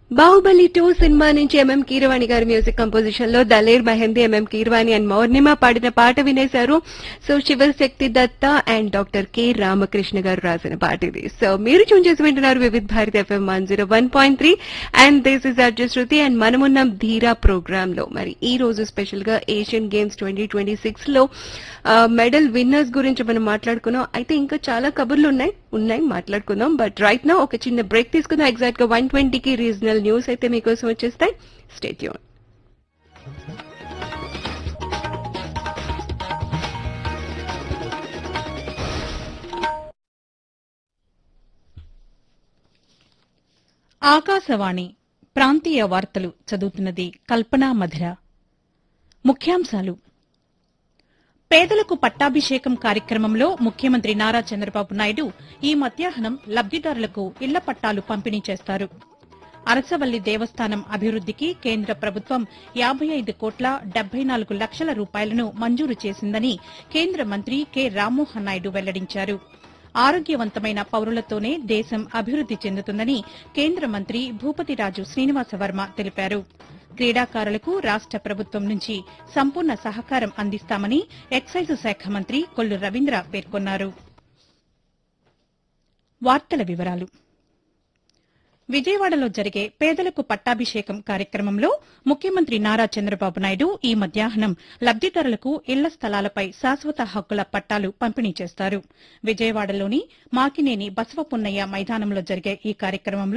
Baahubali two cinema నుంచి MM Keeravani గారి music composition లో దలేర్ మహందీ ఎంఎం కీరవాణి అండ్ మౌర్ణిమ పాడిన పాట వినేశారు so Shivashakti Datta and doctor K Ramakrishna గారు రాసిన పాట ఇది సో మీరు చూన్ చేసి వింటున్నారు Vividh Bharati FM one zero one point three and this is Arju Shruti and మనమున్నాం ధీరా ప్రోగ్రామ్ లో మరి ఈ రోజు స్పెషల్ గా Asian games twenty twenty six లో మెడల్ విన్నర్స్ గురించి మనం మాట్లాడుకున్నాం అయితే ఇంకా చాలా కబుర్లు ఉన్నాయి ఉన్నాయి మాట్లాడుకుందాం బట్ రైట్ నా ఒక చిన్న బ్రేక్ తీసుకుందాం ఎగ్జాక్ట్ గా వన్ ట్వంటీకి రీజనల్ న్యూస్ అయితే మీకోసం వచ్చేస్తాయి స్టేట్యూన్ ఆకాశవాణి ప్రాంతీయ వార్తలు చదువుతున్నది కల్పనా మధిర ముఖ్యాంశాలు పేదలకు పట్టాభిషేకం కార్యక్రమంలో ముఖ్యమంత్రి నారా చంద్రబాబు నాయుడు ఈ మధ్యాహ్నం లబ్దిదారులకు ఇళ్ల పట్టాలు పంపిణీ చేస్తారు అరసవల్లి దేవస్థానం అభివృద్దికి కేంద్ర ప్రభుత్వం యాబై ఐదు కోట్ల డెబ్బై నాలుగు లక్షల రూపాయలను మంజూరు చేసిందని కేంద్ర మంత్రి కె రామ్మోహన్ నాయుడు వెల్లడించారు ఆరోగ్యవంతమైన పౌరులతోనే దేశం అభివృద్ది చెందుతుందని కేంద్ర మంత్రి భూపతిరాజు శ్రీనివాసవర్మ తెలిపారు క్రీడాకారులకు రాష్ట ప్రభుత్వం నుంచి సంపూర్ణ సహకారం అందిస్తామని ఎక్సైజ్ శాఖ మంత్రి కొల్లు రవీంద్ర పేర్కొన్నారు వార్తల వివరాలు విజయవాడలో జరిగే పేదలకు పట్టాభిషేకం కార్యక్రమంలో ముఖ్యమంత్రి నారా చంద్రబాబు నాయుడు ఈ మధ్యాహ్నం లబ్దిదారులకు ఇళ్ల స్థలాలపై శాశ్వత హక్కుల పట్టాలు పంపిణీ చేస్తారు విజయవాడలోని మాకినేని బసవపున్నయ్య మైదానంలో జరిగే ఈ కార్యక్రమంలో